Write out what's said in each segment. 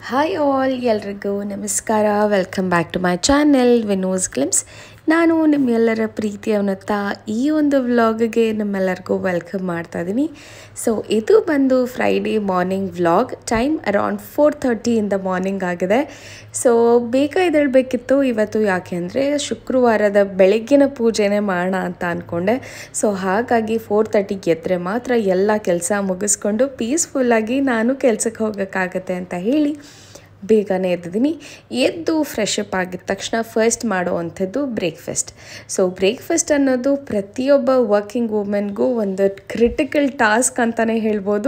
hi all ಎಲ್ರಿಗೂ ನಮಸ್ಕಾರ welcome back to my channel Vino's glimpse ನಾನು ನಿಮ್ಮೆಲ್ಲರ ಪ್ರೀತಿಯವನತ್ತ ಈ ಒಂದು ವ್ಲಾಗ್ಗೆ ನಿಮ್ಮೆಲ್ಲರಿಗೂ ವೆಲ್ಕಮ್ ಮಾಡ್ತಾ ಇದ್ದೀನಿ ಸೊ ಇದು ಬಂದು Friday morning vlog time around four thirty in the morning ಆಗಿದೆ ಸೊ ಬೇಗ ಎದ್ದೇಳಬೇಕಿತ್ತು ಇವತ್ತು ಯಾಕೆ ಅಂದರೆ ಶುಕ್ರವಾರದ ಬೆಳಗ್ಗಿನ ಪೂಜೆನೇ ಮಾಡೋಣ ಅಂತ ಅಂದ್ಕೊಂಡೆ ಸೊ ಹಾಗಾಗಿ ಫೋರ್ ತರ್ಟಿಗೆ ಎದ್ದರೆ ಮಾತ್ರ ಎಲ್ಲ ಕೆಲಸ ಮುಗಿಸ್ಕೊಂಡು ಪೀಸ್ಫುಲ್ಲಾಗಿ ನಾನು ಕೆಲಸಕ್ಕೆ ಹೋಗೋಕ್ಕಾಗತ್ತೆ ಅಂತ ಹೇಳಿ ಬೇಗನೆ ಎದ್ದಿದ್ದೀನಿ ಎದ್ದು ಫ್ರೆಶ್ ಅಪ್ ಆಗಿದ ತಕ್ಷಣ ಫಸ್ಟ್ ಮಾಡೋ ಅಂಥದ್ದು ಬ್ರೇಕ್ಫಾಸ್ಟ್ ಸೊ ಬ್ರೇಕ್ಫಾಸ್ಟ್ ಅನ್ನೋದು ಪ್ರತಿಯೊಬ್ಬ ವರ್ಕಿಂಗ್ ವುಮೆನ್ಗೂ ಒಂದು ಕ್ರಿಟಿಕಲ್ ಟಾಸ್ಕ್ ಅಂತಲೇ ಹೇಳ್ಬೋದು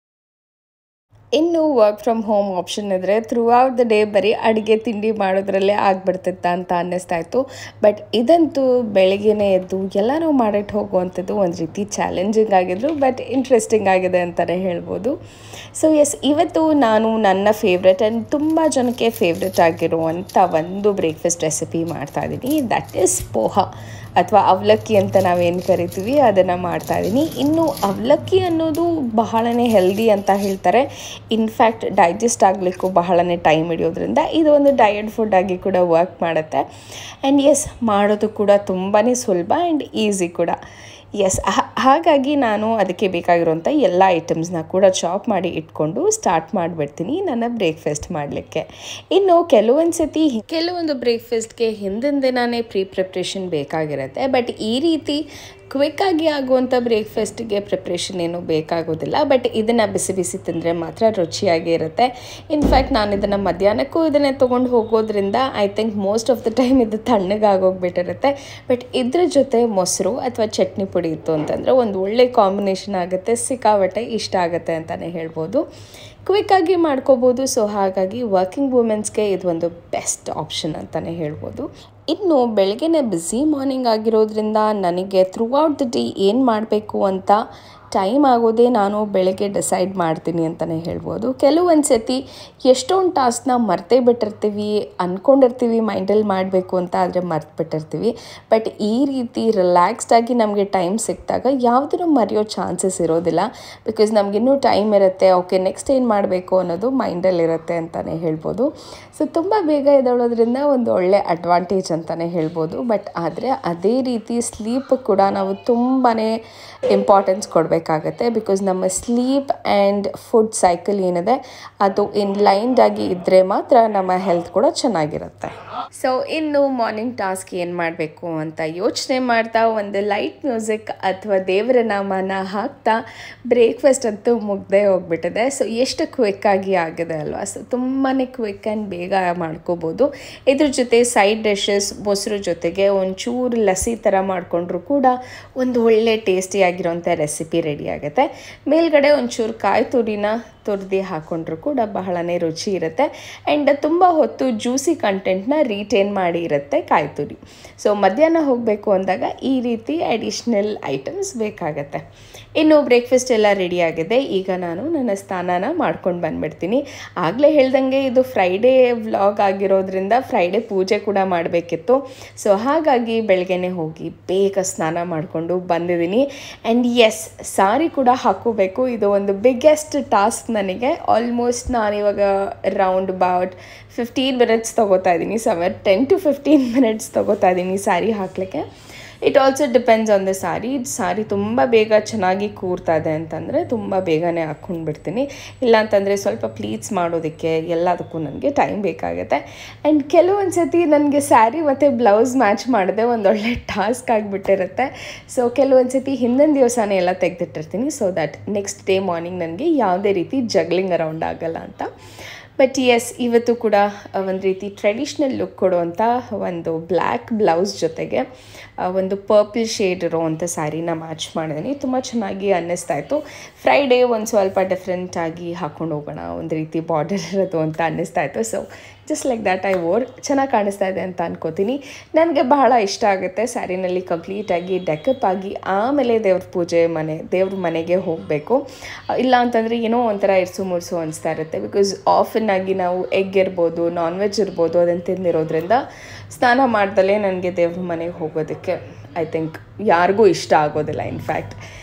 ಇನ್ನು ವರ್ಕ್ ಫ್ರಮ್ ಹೋಮ್ ಆಪ್ಷನ್ ಇದ್ದರೆ ಥ್ರೂ ಔಟ್ ದ ಡೇ ಬರೀ ಅಡುಗೆ ತಿಂಡಿ ಮಾಡೋದ್ರಲ್ಲೇ ಆಗ್ಬಿಡ್ತಿತ್ತ ಅಂತ ಅನ್ನಿಸ್ತಾ ಇತ್ತು ಬಟ್ ಇದಂತೂ ಬೆಳಗ್ಗೆನೇ ಎದ್ದು ಎಲ್ಲನೂ ಮಾಡಿಟ್ಟು ಹೋಗುವಂಥದ್ದು ಒಂದು ರೀತಿ ಚಾಲೆಂಜಿಂಗ್ ಆಗಿದ್ರು ಬಟ್ ಇಂಟ್ರೆಸ್ಟಿಂಗ್ ಆಗಿದೆ ಅಂತಲೇ ಹೇಳ್ಬೋದು ಸೊ ಎಸ್ ಇವತ್ತು ನಾನು ನನ್ನ ಫೇವ್ರೆಟ್ ಆ್ಯಂಡ್ ತುಂಬ ಜನಕ್ಕೆ ಫೇವ್ರೆಟ್ ಆಗಿರುವಂಥ ಒಂದು ಬ್ರೇಕ್ಫಾಸ್ಟ್ ರೆಸಿಪಿ ಮಾಡ್ತಾಯಿದ್ದೀನಿ ದಟ್ ಈಸ್ ಪೋಹ ಅಥವಾ ಅವಲಕ್ಕಿ ಅಂತ ನಾವೇನು ಕರಿತೀವಿ ಅದನ್ನು ಮಾಡ್ತಾಯಿದ್ದೀನಿ ಇನ್ನು ಅವಲಕ್ಕಿ ಅನ್ನೋದು ಬಹಳನೇ ಹೆಲ್ದಿ ಅಂತ ಹೇಳ್ತಾರೆ ಇನ್ಫ್ಯಾಕ್ಟ್ ಡೈಜೆಸ್ಟ್ ಆಗಲಿಕ್ಕೂ ಬಹಳನೇ ಟೈಮ್ ಹಿಡಿಯೋದ್ರಿಂದ ಇದು ಒಂದು ಡಯಟ್ ಫುಡ್ ಆಗಿ ಕೂಡ ವರ್ಕ್ ಮಾಡುತ್ತೆ ಆ್ಯಂಡ್ ಎಸ್ ಮಾಡೋದು ಕೂಡ ತುಂಬಾ ಸುಲಭ ಆ್ಯಂಡ್ ಈಸಿ ಕೂಡ ಎಸ್ ಹಾಗಾಗಿ ನಾನು ಅದಕ್ಕೆ ಬೇಕಾಗಿರುವಂಥ ಎಲ್ಲ ಐಟಮ್ಸ್ನ ಕೂಡ ಚಾಪ್ ಮಾಡಿ ಇಟ್ಕೊಂಡು ಸ್ಟಾರ್ಟ್ ಮಾಡಿಬಿಡ್ತೀನಿ ನನ್ನ ಬ್ರೇಕ್ಫಾಸ್ಟ್ ಮಾಡಲಿಕ್ಕೆ ಇನ್ನು ಕೆಲವೊಂದು ಸತಿ ಕೆಲವೊಂದು ಬ್ರೇಕ್ಫಾಸ್ಟ್ಗೆ ಹಿಂದಿನ ದಿನವೇ ಪ್ರೀ ಪ್ರಿಪ್ರೇಷನ್ ಬೇಕಾಗಿರುತ್ತೆ ಬಟ್ ಈ ರೀತಿ ಕ್ವಿಕ್ಕಾಗಿ ಆಗುವಂಥ ಬ್ರೇಕ್ಫಾಸ್ಟಿಗೆ ಪ್ರಿಪ್ರೇಷನ್ ಏನೂ ಬೇಕಾಗೋದಿಲ್ಲ ಬಟ್ ಇದನ್ನು ಬಿಸಿ ಬಿಸಿ ತಿಂದರೆ ಮಾತ್ರ ರುಚಿಯಾಗಿ ಇರುತ್ತೆ ಇನ್ಫ್ಯಾಕ್ಟ್ ನಾನು ಇದನ್ನು ಮಧ್ಯಾಹ್ನಕ್ಕೂ ಇದನ್ನೇ ತೊಗೊಂಡು ಹೋಗೋದ್ರಿಂದ I think most of the time ಇದು ತಣ್ಣಗಾಗೋಗ್ಬಿಟ್ಟಿರುತ್ತೆ ಬಟ್ ಇದ್ರ ಜೊತೆ ಮೊಸರು ಅಥವಾ ಚಟ್ನಿ ಪುಡಿ ಇತ್ತು ಅಂತಂದರೆ ಒಂದು ಒಳ್ಳೆ ಕಾಂಬಿನೇಷನ್ ಆಗುತ್ತೆ ಸಿಕ್ಕಾಬಟ್ಟೆ ಇಷ್ಟ ಆಗುತ್ತೆ ಅಂತಲೇ ಹೇಳ್ಬೋದು ಕ್ವಿಕ್ಕಾಗಿ ಮಾಡ್ಕೋಬೋದು ಸೊ ಹಾಗಾಗಿ ವರ್ಕಿಂಗ್ ವುಮೆನ್ಸ್ಗೆ ಇದು ಒಂದು ಬೆಸ್ಟ್ ಆಪ್ಷನ್ ಅಂತಲೇ ಹೇಳ್ಬೋದು ಇನ್ನು ಬೆಳಗ್ಗೆನೇ ಬ್ಯುಸಿ ಮಾರ್ನಿಂಗ್ ಆಗಿರೋದ್ರಿಂದ ನನಗೆ ಥ್ರೂ ಔಟ್ ದ ಡೇ ಏನು ಮಾಡಬೇಕು ಅಂತ ಟೈಮ್ ಆಗೋದೇ ನಾನು ಬೆಳಗ್ಗೆ ಡಿಸೈಡ್ ಮಾಡ್ತೀನಿ ಅಂತಲೇ ಹೇಳ್ಬೋದು ಕೆಲವೊಂದು ಸತಿ ಎಷ್ಟೊಂದು ಟಾಸ್ಕ್ನ ಮರ್ತೇ ಬಿಟ್ಟಿರ್ತೀವಿ ಅಂದ್ಕೊಂಡಿರ್ತೀವಿ ಮೈಂಡಲ್ಲಿ ಮಾಡಬೇಕು ಅಂತ ಆದರೆ ಮರ್ತು ಬಿಟ್ಟಿರ್ತೀವಿ ಬಟ್ ಈ ರೀತಿ ರಿಲ್ಯಾಕ್ಸ್ಡಾಗಿ ನಮಗೆ ಟೈಮ್ ಸಿಕ್ಕಿದಾಗ ಯಾವುದನ್ನು ಮರೆಯೋ ಚಾನ್ಸಸ್ ಇರೋದಿಲ್ಲ ಬಿಕಾಸ್ ನಮಗಿನ್ನೂ ಟೈಮ್ ಇರುತ್ತೆ ಓಕೆ ನೆಕ್ಸ್ಟ್ ಏನು ಮಾಡಬೇಕು ಅನ್ನೋದು ಮೈಂಡಲ್ಲಿರುತ್ತೆ ಅಂತಲೇ ಹೇಳ್ಬೋದು ಸೊ ತುಂಬ ಬೇಗ ಎದ್ದೇಳೋದ್ರಿಂದ ಒಂದು ಒಳ್ಳೆ ಅಡ್ವಾಂಟೇಜ್ ಅಂತಲೇ ಹೇಳ್ಬೋದು ಬಟ್ ಆದರೆ ಅದೇ ರೀತಿ ಸ್ಲೀಪ್ ಕೂಡ ನಾವು ತುಂಬಾ ಇಂಪಾರ್ಟೆನ್ಸ್ ಕೊಡಬೇಕಾಗತ್ತೆ ಬಿಕಾಸ್ ನಮ್ಮ ಸ್ಲೀಪ್ ಆ್ಯಂಡ್ ಫುಡ್ ಸೈಕಲ್ ಏನಿದೆ ಅದು ಇನ್ ಲೈನ್ಡ್ ಆಗಿ ಇದ್ದರೆ ಮಾತ್ರ ನಮ್ಮ ಹೆಲ್ತ್ ಕೂಡ ಚೆನ್ನಾಗಿರುತ್ತೆ ಸೊ ಇನ್ನು ಮಾರ್ನಿಂಗ್ ಟಾಸ್ಕ್ ಏನು ಮಾಡಬೇಕು ಅಂತ ಯೋಚನೆ ಮಾಡ್ತಾ ಒಂದು ಲೈಟ್ ಮ್ಯೂಸಿಕ್ ಅಥವಾ ದೇವರ ನಾಮನ ಹಾಕ್ತಾ ಬ್ರೇಕ್ಫಾಸ್ಟ್ ಅಂತೂ ಮುಗ್ದೇ ಹೋಗ್ಬಿಟ್ಟಿದೆ ಸೊ ಎಷ್ಟು ಕ್ವಿಕ್ಕಾಗಿ ಆಗಿದೆ ಅಲ್ವಾ ಸೊ ತುಂಬಾ ಕ್ವಿಕ್ ಆ್ಯಂಡ್ ಬೇಗ ಮಾಡ್ಕೋಬೋದು ಇದ್ರ ಜೊತೆ ಸೈಡ್ ಡಿಶಸ್ ಮೊಸರು ಜೊತೆಗೆ ಒಂಚೂರು ಲಸಿ ಥರ ಮಾಡಿಕೊಂಡ್ರು ಕೂಡ ಒಂದು ಒಳ್ಳೆ ಟೇಸ್ಟಿಯಾಗಿರೋಂಥ ರೆಸಿಪಿ ರೆಡಿ ಆಗುತ್ತೆ ಮೇಲ್ಗಡೆ ಒಂಚೂರು ಕಾಯಿ ತುರಿನ ತುರಿದು ಹಾಕ್ಕೊಂಡ್ರು ಕೂಡ ಬಹಳನೇ ರುಚಿ ಇರುತ್ತೆ ಆ್ಯಂಡ್ ತುಂಬ ಹೊತ್ತು ಜ್ಯೂಸಿ ಕಂಟೆಂಟ್ನ ರೀಟೇನ್ ಮಾಡಿ ಇರುತ್ತೆ ಕಾಯಿ ತುರಿ ಸೊ ಮಧ್ಯಾಹ್ನ ಹೋಗಬೇಕು ಅಂದಾಗ ಈ ರೀತಿ ಅಡಿಷ್ನಲ್ ಐಟಮ್ಸ್ ಬೇಕಾಗತ್ತೆ ಇನ್ನು ಬ್ರೇಕ್ಫಾಸ್ಟ್ ಎಲ್ಲ ರೆಡಿ ಆಗಿದೆ ಈಗ ನಾನು ನನ್ನ ಸ್ನಾನನ ಮಾಡ್ಕೊಂಡು ಬಂದುಬಿಡ್ತೀನಿ ಆಗಲೇ ಹೇಳ್ದಂಗೆ ಇದು ಫ್ರೈಡೇ ವ್ಲಾಗ್ ಆಗಿರೋದ್ರಿಂದ ಫ್ರೈಡೇ ಪೂಜೆ ಕೂಡ ಮಾಡಬೇಕಿತ್ತು ಸೊ ಹಾಗಾಗಿ ಬೆಳಗ್ಗೆನೆ ಹೋಗಿ ಬೇಗ ಸ್ನಾನ ಮಾಡಿಕೊಂಡು ಬಂದಿದ್ದೀನಿ ಆ್ಯಂಡ್ ಎಸ್ ಸಾರಿ ಕೂಡ ಹಾಕೋಬೇಕು ಇದು ಒಂದು ಬಿಗ್ಗೆಸ್ಟ್ ಟಾಸ್ಕ್ ನನಗೆ ಆಲ್ಮೋಸ್ಟ್ ನಾನಿವಾಗ ರೌಂಡ್ ಅಬೌಟ್ ಫಿಫ್ಟೀನ್ ಮಿನಿಟ್ಸ್ ತೊಗೋತಾ ಇದ್ದೀನಿ somewhere ten to fifteen minutes ತೊಗೋತಾ ಇದ್ದೀನಿ ಸ್ಯಾರಿ ಹಾಕಲಿಕ್ಕೆ it also depends on the sari sari ತುಂಬ ಬೇಗ ಚೆನ್ನಾಗಿ ಕೂರ್ತಾ ಇದೆ ಅಂತಂದರೆ ತುಂಬ ಬೇಗನೆ ಹಾಕ್ಕೊಂಡು ಬಿಡ್ತೀನಿ ಇಲ್ಲಾಂತಂದರೆ ಸ್ವಲ್ಪ ಪ್ಲೀಟ್ಸ್ ಮಾಡೋದಕ್ಕೆ ಎಲ್ಲದಕ್ಕೂ ನನಗೆ ಟೈಮ್ ಬೇಕಾಗುತ್ತೆ ಆ್ಯಂಡ್ ಕೆಲವೊಂದು ಸತಿ ನನಗೆ ಸ್ಯಾರಿ ಮತ್ತು ಬ್ಲೌಸ್ ಮ್ಯಾಚ್ ಮಾಡದೆ ಒಂದೊಳ್ಳೆ ಟಾಸ್ಕ್ ಆಗಿಬಿಟ್ಟಿರುತ್ತೆ ಸೊ ಕೆಲವೊಂದು ಸತಿ ಹಿಂದಿನ ದಿವಸನೇ ಎಲ್ಲ ತೆಗೆದಿಟ್ಟಿರ್ತೀನಿ so that next day morning ನನಗೆ ಯಾವುದೇ ರೀತಿ ಜಗ್ಲಿಂಗ್ ಅರೌಂಡ್ ಆಗಲ್ಲ ಅಂತ ಬಟ್ ಎಸ್ ಇವತ್ತು ಕೂಡ ಒಂದು ರೀತಿ ಟ್ರೆಡಿಷ್ನಲ್ ಲುಕ್ ಕೊಡುವಂಥ ಒಂದು ಬ್ಲ್ಯಾಕ್ ಬ್ಲೌಸ್ ಜೊತೆಗೆ ಒಂದು ಪರ್ಪಲ್ ಶೇಡ್ ಇರೋವಂಥ ಸ್ಯಾರಿನ ಮ್ಯಾಚ್ ಮಾಡಿದ್ದೀನಿ ತುಂಬ ಚೆನ್ನಾಗಿ ಅನ್ನಿಸ್ತಾ ಇತ್ತು ಫ್ರೈಡೇ ಒಂದು ಸ್ವಲ್ಪ ಡಿಫ್ರೆಂಟಾಗಿ ಹಾಕ್ಕೊಂಡು ಹೋಗೋಣ ಒಂದು ರೀತಿ ಬಾರ್ಡರ್ ಇರೋದು ಅಂತ ಅನ್ನಿಸ್ತಾ ಇತ್ತು so just like that I wore ಚೆನ್ನಾಗಿ ಕಾಣಿಸ್ತಾ ಇದೆ ಅಂತ ಅನ್ಕೋತೀನಿ ನನಗೆ ಬಹಳ ಇಷ್ಟ ಆಗುತ್ತೆ ಸ್ಯಾರಿನಲ್ಲಿ ಕಂಪ್ಲೀಟಾಗಿ ಡೆಕಪ್ ಆಗಿ ಆಮೇಲೆ ದೇವ್ರ ಪೂಜೆ ಮನೆ ದೇವ್ರ ಮನೆಗೆ ಹೋಗಬೇಕು ಇಲ್ಲ ಅಂತಂದರೆ ಏನೋ ಒಂಥರ ಇರ್ಸು ಮುರ್ಸು ಅನಿಸ್ತಾ ಇರುತ್ತೆ ಬಿಕಾಸ್ ಆಫನ್ ಆಗಿ ನಾವು ಎಗ್ ಇರ್ಬೋದು ನಾನ್ ವೆಜ್ ಇರ್ಬೋದು ಅದನ್ನು ತಿಂದಿರೋದ್ರಿಂದ ಸ್ನಾನ ಮಾಡ್ದಲೇ ನನಗೆ ದೇವ್ರ ಮನೆಗೆ ಹೋಗೋದಕ್ಕೆ ಐ ಥಿಂಕ್ ಯಾರಿಗೂ ಇಷ್ಟ ಆಗೋದಿಲ್ಲ ಇನ್ಫ್ಯಾಕ್ಟ್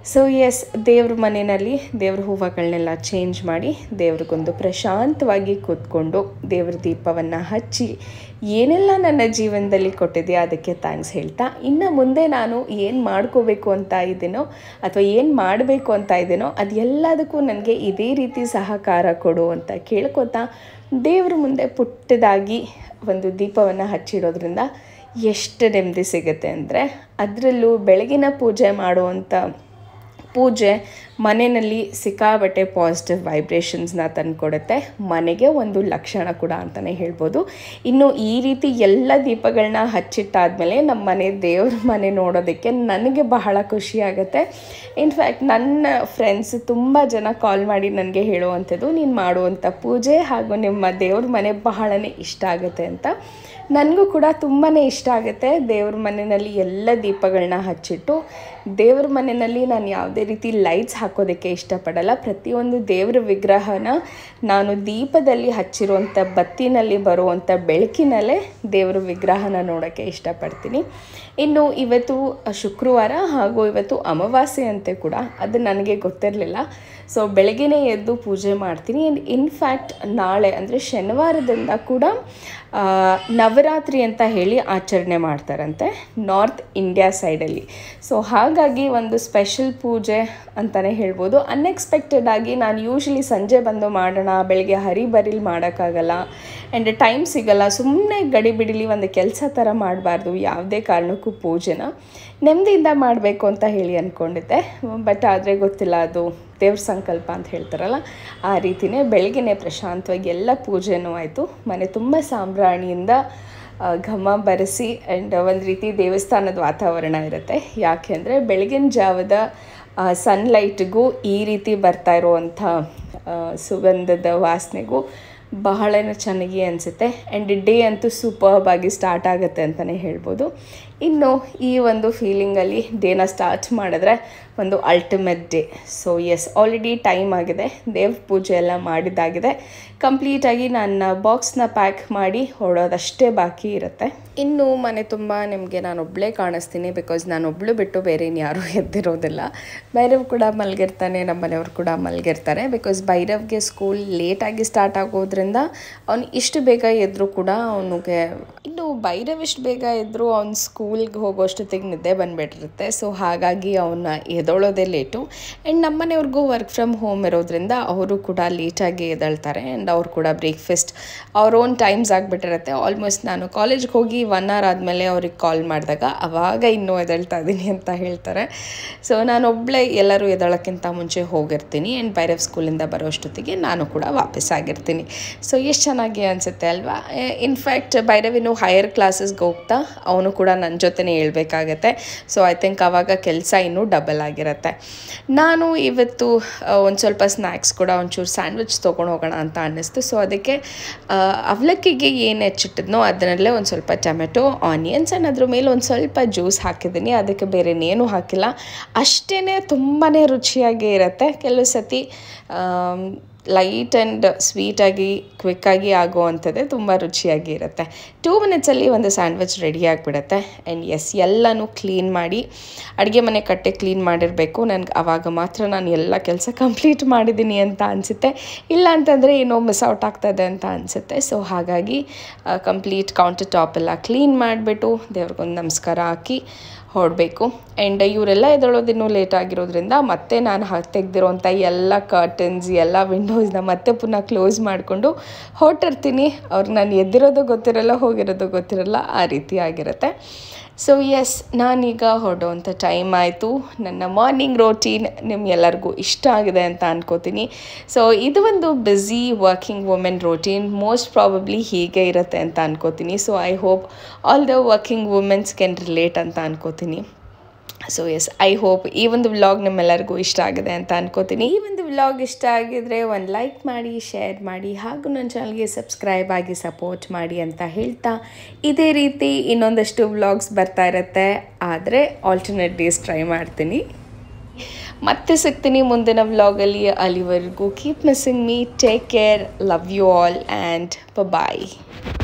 ಸೊ ಎಸ್ ದೇವ್ರ ಮನೆಯಲ್ಲಿ ದೇವ್ರ ಹೂವುಗಳನ್ನೆಲ್ಲ ಚೇಂಜ್ ಮಾಡಿ ದೇವ್ರಿಗೊಂದು ಪ್ರಶಾಂತವಾಗಿ ಕೂತ್ಕೊಂಡು ದೇವ್ರ ದೀಪವನ್ನು ಹಚ್ಚಿ ಏನೆಲ್ಲ ನನ್ನ ಜೀವನದಲ್ಲಿ ಕೊಟ್ಟಿದೆಯೋ ಅದಕ್ಕೆ ಥ್ಯಾಂಕ್ಸ್ ಹೇಳ್ತಾ ಇನ್ನು ಮುಂದೆ ನಾನು ಏನು ಮಾಡ್ಕೋಬೇಕು ಅಂತ ಇದ್ದೀನೋ ಅಥವಾ ಏನು ಮಾಡಬೇಕು ಅಂತ ಇದ್ದೀನೋ ಅದು ಎಲ್ಲದಕ್ಕೂ ನನಗೆ ಇದೇ ರೀತಿ ಸಹಕಾರ ಕೊಡು ಅಂತ ಕೇಳ್ಕೊತಾ ದೇವ್ರ ಮುಂದೆ ಪುಟ್ಟದಾಗಿ ಒಂದು ದೀಪವನ್ನು ಹಚ್ಚಿಡೋದ್ರಿಂದ ಎಷ್ಟು ನೆಮ್ಮದಿ ಸಿಗುತ್ತೆ ಅಂದರೆ ಅದರಲ್ಲೂ ಬೆಳಗಿನ ಪೂಜೆ ಮಾಡುವಂಥ ಪೂಜೆ ಮನೆಯಲ್ಲಿ ಸಿಕ್ಕಾಬಟ್ಟೆ ಪಾಸಿಟಿವ್ ವೈಬ್ರೇಷನ್ಸ್ನ ತಂದುಕೊಡುತ್ತೆ ಮನೆಗೆ ಒಂದು ಲಕ್ಷಣ ಕೂಡ ಅಂತಲೇ ಹೇಳ್ಬೋದು ಇನ್ನು ಈ ರೀತಿ ಎಲ್ಲ ದೀಪಗಳನ್ನ ಹಚ್ಚಿಟ್ಟಾದ್ಮೇಲೆ ನಮ್ಮ ಮನೆ ದೇವ್ರ ಮನೆ ನೋಡೋದಕ್ಕೆ ನನಗೆ ಬಹಳ ಖುಷಿಯಾಗುತ್ತೆ ಇನ್ಫ್ಯಾಕ್ಟ್ ನನ್ನ ಫ್ರೆಂಡ್ಸ್ ತುಂಬ ಜನ ಕಾಲ್ ಮಾಡಿ ನನಗೆ ಹೇಳುವಂಥದ್ದು ನೀನು ಮಾಡುವಂಥ ಪೂಜೆ ಹಾಗೂ ನಿಮ್ಮ ದೇವ್ರ ಮನೆ ಬಹಳನೇ ಇಷ್ಟ ಆಗುತ್ತೆ ಅಂತ ನನಗೂ ಕೂಡ ತುಂಬಾ ಇಷ್ಟ ಆಗುತ್ತೆ ದೇವ್ರ ಮನೆಯಲ್ಲಿ ಎಲ್ಲ ದೀಪಗಳನ್ನ ಹಚ್ಚಿಟ್ಟು ದೇವ್ರ ಮನೆಯಲ್ಲಿ ನಾನು ಯಾವುದೇ ರೀತಿ ಲೈಟ್ಸ್ ಹಾಕೋದಕ್ಕೆ ಇಷ್ಟಪಡಲ್ಲ ಪ್ರತಿಯೊಂದು ದೇವ್ರ ವಿಗ್ರಹನ ನಾನು ದೀಪದಲ್ಲಿ ಹಚ್ಚಿರುವಂಥ ಬತ್ತಿನಲ್ಲಿ ಬರುವಂಥ ಬೆಳಕಿನಲ್ಲೇ ದೇವ್ರ ವಿಗ್ರಹನ ನೋಡೋಕ್ಕೆ ಇಷ್ಟಪಡ್ತೀನಿ ಇನ್ನು ಇವತ್ತು ಶುಕ್ರವಾರ ಹಾಗೂ ಇವತ್ತು ಅಮಾವಾಸ್ಯೆ ಅಂತೆ ಕೂಡ ಅದು ನನಗೆ ಗೊತ್ತಿರಲಿಲ್ಲ ಸೊ ಬೆಳಗ್ಗೆನೇ ಎದ್ದು ಪೂಜೆ ಮಾಡ್ತೀನಿ ಆ್ಯಂಡ್ ಇನ್ಫ್ಯಾಕ್ಟ್ ನಾಳೆ ಅಂದರೆ ಶನಿವಾರದಿಂದ ಕೂಡ ನವರಾತ್ರಿ ಅಂತ ಹೇಳಿ ಆಚರಣೆ ಮಾಡ್ತಾರಂತೆ ನಾರ್ತ್ ಇಂಡಿಯಾ ಸೈಡಲ್ಲಿ ಸೊ ಹಾಗಾಗಿ ಒಂದು ಸ್ಪೆಷಲ್ ಪೂಜೆ ಅಂತಲೇ ಹೇಳ್ಬೋದು ಅನ್ಎಕ್ಸ್ಪೆಕ್ಟೆಡ್ ಆಗಿ ನಾನು ಯೂಶ್ವಲಿ ಸಂಜೆ ಬಂದು ಮಾಡೋಣ ಬೆಳಗ್ಗೆ ಹರಿ ಬರಿಲಿ ಮಾಡೋಕ್ಕಾಗಲ್ಲ ಆ್ಯಂಡ್ ಟೈಮ್ ಸಿಗಲ್ಲ ಸುಮ್ಮನೆ ಗಡಿ ಬಿಡಿಲಿ ಒಂದು ಕೆಲಸ ಥರ ಮಾಡಬಾರ್ದು ಯಾವುದೇ ಕಾರಣಕ್ಕೂ ಪೂಜೆನ ನೆಮ್ಮದಿಯಿಂದ ಮಾಡಬೇಕು ಅಂತ ಹೇಳಿ ಅಂದ್ಕೊಂಡಿದ್ದೆ ಬಟ್ ಆದರೆ ಗೊತ್ತಿಲ್ಲ ಅದು ದೇವ್ರ ಸಂಕಲ್ಪ ಅಂತ ಹೇಳ್ತಾರಲ್ಲ ಆ ರೀತಿಯೇ ಬೆಳಗ್ಗೆನೇ ಪ್ರಶಾಂತವಾಗಿ ಎಲ್ಲ ಪೂಜೆನೂ ಆಯಿತು ಮನೆ ತುಂಬ ಸಾಂಬ್ರಾಣಿಯಿಂದ ಘಮ ಬರೆಸಿ ಆ್ಯಂಡ್ ಒಂದು ರೀತಿ ದೇವಸ್ಥಾನದ ವಾತಾವರಣ ಇರುತ್ತೆ ಯಾಕೆ ಅಂದರೆ ಬೆಳಗಿನ ಜಾವದ ಸನ್ಲೈಟ್ಗೂ ಈ ರೀತಿ ಬರ್ತಾ ಇರುವಂಥ ಸುಗಂಧದ ವಾಸನೆಗೂ ಬಹಳನೇ ಚೆನ್ನಾಗಿ ಅನಿಸುತ್ತೆ ಆ್ಯಂಡ್ ಡೇ ಅಂತೂ ಸೂಪರ್ಬ್ ಆಗಿ ಸ್ಟಾರ್ಟ್ ಆಗುತ್ತೆ ಅಂತಲೇ ಹೇಳ್ಬೋದು ಇನ್ನು ಈ ಒಂದು ಫೀಲಿಂಗಲ್ಲಿ ಡೇನ ಸ್ಟಾರ್ಟ್ ಮಾಡಿದ್ರೆ ಒಂದು ultimate day so yes already time ಆಗಿದೆ ದೇವ್ರ ಪೂಜೆ ಎಲ್ಲ ಮಾಡಿದ್ದಾಗಿದೆ ಕಂಪ್ಲೀಟಾಗಿ ನನ್ನ ಬಾಕ್ಸ್ನ ಪ್ಯಾಕ್ ಮಾಡಿ ಹೊಡೋದಷ್ಟೇ ಬಾಕಿ ಇರುತ್ತೆ ಇನ್ನು ಮನೆ ತುಂಬ ನಿಮಗೆ ನಾನು ಒಬ್ಬಳೇ ಕಾಣಿಸ್ತೀನಿ ಬಿಕಾಸ್ ನಾನು ಒಬ್ಬಳು ಬಿಟ್ಟು ಬೇರೆ ಇನ್ಯಾರೂ ಎದ್ದಿರೋದಿಲ್ಲ ಭೈರವ್ ಕೂಡ ಮಲಗಿರ್ತಾನೆ ನಮ್ಮ ಮನೆಯವ್ರು ಕೂಡ ಮಲಗಿರ್ತಾರೆ ಬಿಕಾಸ್ ಭೈರವ್ಗೆ ಸ್ಕೂಲ್ ಲೇಟಾಗಿ ಸ್ಟಾರ್ಟ್ ಆಗೋದ್ರಿಂದ ಅವ್ನು ಇಷ್ಟು ಬೇಗ ಎದ್ದರೂ ಕೂಡ ಅವನಿಗೆ ಇನ್ನು ಭೈರವ್ ಇಷ್ಟು ಬೇಗ ಎದ್ದರೂ ಅವ್ನು ಸ್ಕೂಲ್ಗೆ ಹೋಗೋಷ್ಟೊತ್ತಿಗೆ ನಿದ್ದೆ ಬಂದುಬಿಟ್ಟಿರುತ್ತೆ ಸೊ ಹಾಗಾಗಿ ಅವನ್ನ ಎದೊಳೋದೇ ಲೇಟು ಆ್ಯಂಡ್ ನಮ್ಮ ಮನೆಯವ್ರಿಗೂ ವರ್ಕ್ ಫ್ರಮ್ ಹೋಮ್ ಇರೋದ್ರಿಂದ ಅವರು ಕೂಡ ಲೇಟಾಗಿ ಎದಳ್ತಾರೆ ಆ್ಯಂಡ್ ಅವ್ರು ಕೂಡ ಬ್ರೇಕ್ಫಾಸ್ಟ್ ಅವ್ರ ಓನ್ ಟೈಮ್ಸ್ ಆಗಿಬಿಟ್ಟಿರುತ್ತೆ ಆಲ್ಮೋಸ್ಟ್ ನಾನು ಕಾಲೇಜ್ಗೆ ಹೋಗಿ ಒನ್ ಅವರ್ ಆದಮೇಲೆ ಅವ್ರಿಗೆ ಕಾಲ್ ಮಾಡಿದಾಗ ಅವಾಗ ಇನ್ನೂ ಎದಳ್ತಾ ಇದ್ದೀನಿ ಅಂತ ಹೇಳ್ತಾರೆ ಸೊ ನಾನು ಒಬ್ಬಳೇ ಎಲ್ಲರೂ ಎದಳೋಕ್ಕಿಂತ ಮುಂಚೆ ಹೋಗಿರ್ತೀನಿ ಆ್ಯಂಡ್ ಭೈರವ್ ಸ್ಕೂಲಿಂದ ಬರೋಷ್ಟೊತ್ತಿಗೆ ನಾನು ಕೂಡ ವಾಪಸ್ ಆಗಿರ್ತೀನಿ ಸೊ ಎಷ್ಟು ಚೆನ್ನಾಗಿ ಅನಿಸುತ್ತೆ ಅಲ್ವಾ ಇನ್ಫ್ಯಾಕ್ಟ್ ಭೈರವ್ ಇನ್ನು ಹೈಯರ್ ಕ್ಲಾಸಸ್ಗೆ ಹೋಗ್ತಾ ಅವನು ಕೂಡ ನನ್ನ ಜೊತೆನೇ ಹೇಳ್ಬೇಕಾಗತ್ತೆ ಸೊ ಐ ಥಿಂಕ್ ಆವಾಗ ಕೆಲಸ ಇನ್ನೂ ಡಬಲ್ ಆಗಿರುತ್ತೆ ನಾನು ಇವತ್ತು ಒಂದು ಸ್ವಲ್ಪ ಸ್ನ್ಯಾಕ್ಸ್ ಕೂಡ ಒಂಚೂರು ಸ್ಯಾಂಡ್ವಿಚ್ ತೊಗೊಂಡು ಹೋಗೋಣ ಅಂತ ಅನ್ನಿಸ್ತು ಸೊ ಅದಕ್ಕೆ ಅವಲಕ್ಕಿಗೆ ಏನು ಹೆಚ್ಚಿಟ್ಟಿದ್ನೋ ಅದರಲ್ಲೇ ಒಂದು ಸ್ವಲ್ಪ ಟೊಮೆಟೊ ಆನಿಯನ್ಸ್ ಆ್ಯಂಡ್ ಅದ್ರ ಮೇಲೆ ಒಂದು ಸ್ವಲ್ಪ ಜ್ಯೂಸ್ ಹಾಕಿದ್ದೀನಿ ಅದಕ್ಕೆ ಬೇರೆ ಇನ್ನೇನು ಹಾಕಿಲ್ಲ ಅಷ್ಟೇ ತುಂಬಾ ರುಚಿಯಾಗಿ ಇರುತ್ತೆ ಕೆಲವು ಸತಿ ಲೈಟ್ ಆ್ಯಂಡ್ ಸ್ವೀಟಾಗಿ ಕ್ವಿಕ್ಕಾಗಿ ಆಗುವಂಥದ್ದೇ ತುಂಬ ರುಚಿಯಾಗಿ ಇರುತ್ತೆ ಟೂ ಮಿನಿಟ್ಸಲ್ಲಿ ಒಂದು ಸ್ಯಾಂಡ್ವಿಚ್ ರೆಡಿ ಆಗಿಬಿಡುತ್ತೆ ಆ್ಯಂಡ್ ಎಸ್ ಎಲ್ಲನೂ ಕ್ಲೀನ್ ಮಾಡಿ ಅಡುಗೆ ಮನೆ ಕಟ್ಟೆ ಕ್ಲೀನ್ ಮಾಡಿರಬೇಕು ನನಗೆ ಆವಾಗ ಮಾತ್ರ ನಾನು ಎಲ್ಲ ಕೆಲಸ ಕಂಪ್ಲೀಟ್ ಮಾಡಿದ್ದೀನಿ ಅಂತ ಅನಿಸುತ್ತೆ ಇಲ್ಲ ಅಂತಂದರೆ ಏನೋ ಮಿಸ್ ಔಟ್ ಆಗ್ತದೆ ಅಂತ ಅನಿಸುತ್ತೆ ಸೊ ಹಾಗಾಗಿ ಕಂಪ್ಲೀಟ್ ಕೌಂಟರ್ ಟಾಪ್ ಎಲ್ಲ ಕ್ಲೀನ್ ಮಾಡಿಬಿಟ್ಟು ದೇವ್ರಿಗೊಂದು ನಮಸ್ಕಾರ ಹಾಕಿ ಹೊರಡಬೇಕು ಆ್ಯಂಡ್ ಇವರೆಲ್ಲ ಎದ್ದೇಳೋದಿನ್ನೂ ಲೇಟ್ ಆಗಿರೋದ್ರಿಂದ ಮತ್ತೆ ನಾನು ಹಾಕಿ ತೆಗ್ದಿರೋಂಥ ಎಲ್ಲ ಕರ್ಟನ್ಸ್ ಎಲ್ಲ ವಿಂಡೋಸ್ನ ಮತ್ತೆ ಪುನಃ ಕ್ಲೋಸ್ ಮಾಡಿಕೊಂಡು ಹೊರಟಿರ್ತೀನಿ ಅವ್ರಿಗೆ ನಾನು ಎದ್ದಿರೋದು ಗೊತ್ತಿರಲ್ಲ ಹೋಗಿರೋದು ಗೊತ್ತಿರಲ್ಲ ಆ ರೀತಿ ಆಗಿರುತ್ತೆ ಸೊ ಎಸ್ ನಾನೀಗ ಹೊರಡುವಂಥ ಟೈಮ್ ಆಯಿತು ನನ್ನ ಮಾರ್ನಿಂಗ್ ರೋಟೀನ್ ನಿಮ್ಗೆಲ್ಲರಿಗೂ ಇಷ್ಟ ಆಗಿದೆ ಅಂತ ಅನ್ಕೋತೀನಿ ಸೊ ಇದು ಒಂದು busy working women routine most probably ಹೀಗೆ ಇರುತ್ತೆ ಅಂತ ಅನ್ಕೋತೀನಿ so I hope all the working womens can relate ಅಂತ ಅನ್ಕೋತೀನಿ ಸೊ ಎಸ್ ಐ ಹೋಪ್ ಈ ಒಂದು ವ್ಲಾಗ್ ನಿಮ್ಮೆಲ್ಲರಿಗೂ ಇಷ್ಟ ಆಗಿದೆ ಅಂತ ಅನ್ಕೋತೀನಿ ಈ ಒಂದು ವ್ಲಾಗ್ ಇಷ್ಟ ಆಗಿದ್ರೆ ಒಂದು ಲೈಕ್ ಮಾಡಿ ಶೇರ್ ಮಾಡಿ ಹಾಗೂ ನನ್ನ ಚಾನಲ್ಗೆ ಸಬ್ಸ್ಕ್ರೈಬ್ ಆಗಿ ಸಪೋರ್ಟ್ ಮಾಡಿ ಅಂತ ಹೇಳ್ತಾ ಇದೇ ರೀತಿ ಇನ್ನೊಂದಷ್ಟು ವ್ಲಾಗ್ಸ್ ಬರ್ತಾ ಇರುತ್ತೆ ಆದರೆ ಆಲ್ಟರ್ನೇಟ್ ಡೇಸ್ ಟ್ರೈ ಮಾಡ್ತೀನಿ ಮತ್ತೆ ಸಿಗ್ತೀನಿ ಮುಂದಿನ ವ್ಲಾಗಲ್ಲಿ ಅಲ್ಲಿವರೆಗೂ keep missing me take care love you all and bye